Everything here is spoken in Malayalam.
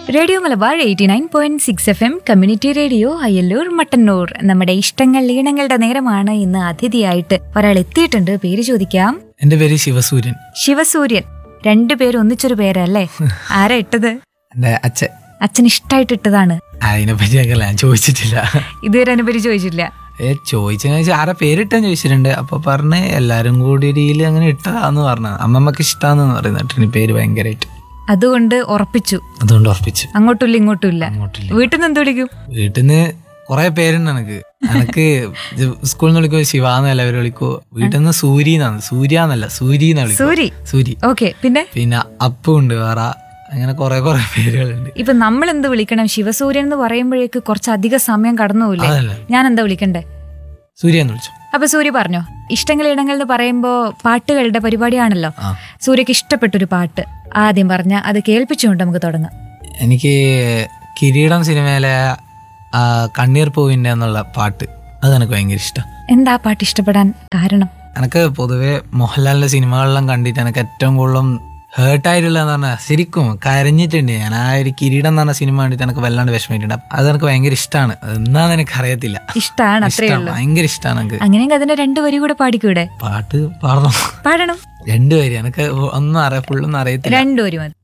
radio Malabar eighty nine point six F M community radio Ayyalloor Mattannur നമ്മുടെ ഇഷ്ടങ്ങൾ ഈണങ്ങളുടെ നേരമാണ് ഇന്ന് അതിഥിയായിട്ട് ഒരാൾ എത്തിയിട്ടുണ്ട് പേര് ചോദിക്കാം എന്റെ പേര് ശിവസൂര്യൻ ശിവസൂര്യൻ രണ്ടുപേരും ഒന്നിച്ചൊരു പേരല്ലേ ആരാ ഇട്ടത് എന്റെ അച്ഛൻ അച്ഛൻ ഇഷ്ടായിട്ട് ഇട്ടതാണ് അതിനെ പറ്റി ഞങ്ങൾ ഞാൻ ചോദിച്ചിട്ടില്ല ഇതുവരെ അതിനെ പറ്റി ചോദിച്ചില്ല ഏ ചോദിച്ചെന്ന് വെച്ചാൽ ആരാ പേരിട്ടെന്ന് ചോദിച്ചിട്ടുണ്ട് അപ്പൊ പറഞ്ഞ് എല്ലാരും കൂടി ഇടയിൽ അങ്ങനെ ഇട്ടതാന്ന് പറഞ്ഞ അമ്മമ്മക്ക് ഇഷ്ടാന്ന് പറയുന്നത് ഇനി പേര് ഭയങ്കരമായിട്ട് അതുകൊണ്ട് ഉറപ്പിച്ചു അതുകൊണ്ട് ഉറപ്പിച്ചു അങ്ങോട്ടുമില്ല ഇങ്ങോട്ടുമില്ല അങ്ങോട്ടില്ല വീട്ടിൽ നിന്ന് എന്ത് വിളിക്കും വീട്ടിൽ നിന്ന് കുറെ പേരുണ്ട് എനിക്ക് എനിക്ക് സ്കൂളിൽ നിന്ന് വിളിക്കോ ശിവ എന്നല്ല അവര് വിളിക്കോ വീട്ടിൽ നിന്ന് സൂരി എന്നാണ് സൂര്യ എന്നല്ല സൂരി എന്നാ വിളിക്കോ സൂരി സൂരി ഓക്കെ പിന്നെ പിന്നെ അപ്പു ഉണ്ട് വേറെ അങ്ങനെ കുറെ കുറെ പേരുകളുണ്ട് ഇപ്പൊ നമ്മൾ എന്ത് വിളിക്കണം ശിവസൂര്യൻ എന്ന് പറയുമ്പോഴേക്ക് കുറച്ചധികം സമയം കടന്നുപോയില്ലേ അതല്ല ഞാൻ എന്താ വിളിക്കണ്ടേ സൂര്യ എന്ന് വിളിച്ചു അപ്പൊ സൂര്യ പറഞ്ഞോ ഇഷ്ടങ്ങൾ ഇടങ്ങൾ എന്ന് പറയുമ്പോ പാട്ടുകളുടെ പരിപാടിയാണല്ലോ ആ സൂര്യക്ക് ഇഷ്ടപ്പെട്ടൊരു പാട്ട് ആദ്യം പറഞ്ഞ അത് കേൾപ്പിച്ചുകൊണ്ട് നമുക്ക് തുടങ്ങാം എനിക്ക് കിരീടം സിനിമയിലെ ആ, കണ്ണീർ പൂവിൻ്റെ എന്നുള്ള പാട്ട് അത് എനിക്ക് ഭയങ്കര ഇഷ്ടം എന്താ ആ പാട്ട് ഇഷ്ടപ്പെടാൻ കാരണം എനിക്ക് പൊതുവെ മോഹൻലാലിന്റെ സിനിമകളെല്ലാം കണ്ടിട്ട് എനിക്ക് ഏറ്റവും കൂടുതലും ഹേർട്ടായിട്ടുള്ളതെന്ന് പറഞ്ഞാൽ ശരിക്കും കരഞ്ഞിട്ടുണ്ട് ഞാൻ ആ ഒരു കിരീടം എന്ന് പറഞ്ഞ സിനിമ കണ്ടിട്ട് എനിക്ക് വല്ലാണ്ട് വിഷമിട്ടുണ്ട് അത് എനിക്ക് ഭയങ്കര ഇഷ്ടമാണ് എന്നാന്ന് എനിക്ക് അറിയത്തില്ല ഇഷ്ടാണ് അത്രേ ഇഷ്ടം ഉള്ളൂ ഭയങ്കര ഇഷ്ടമാണ് എനിക്ക് അങ്ങനെയെങ്കിൽ അതിന്റെ രണ്ടു വരി കൂടെ പാടിക്കൂടെ പാട്ട് പാടണം പാടണം രണ്ടുപേരും എനിക്ക് ഒന്നും അറിയാം ഫുള്ളൊന്നും അറിയത്തില്ല രണ്ടു വരി മതി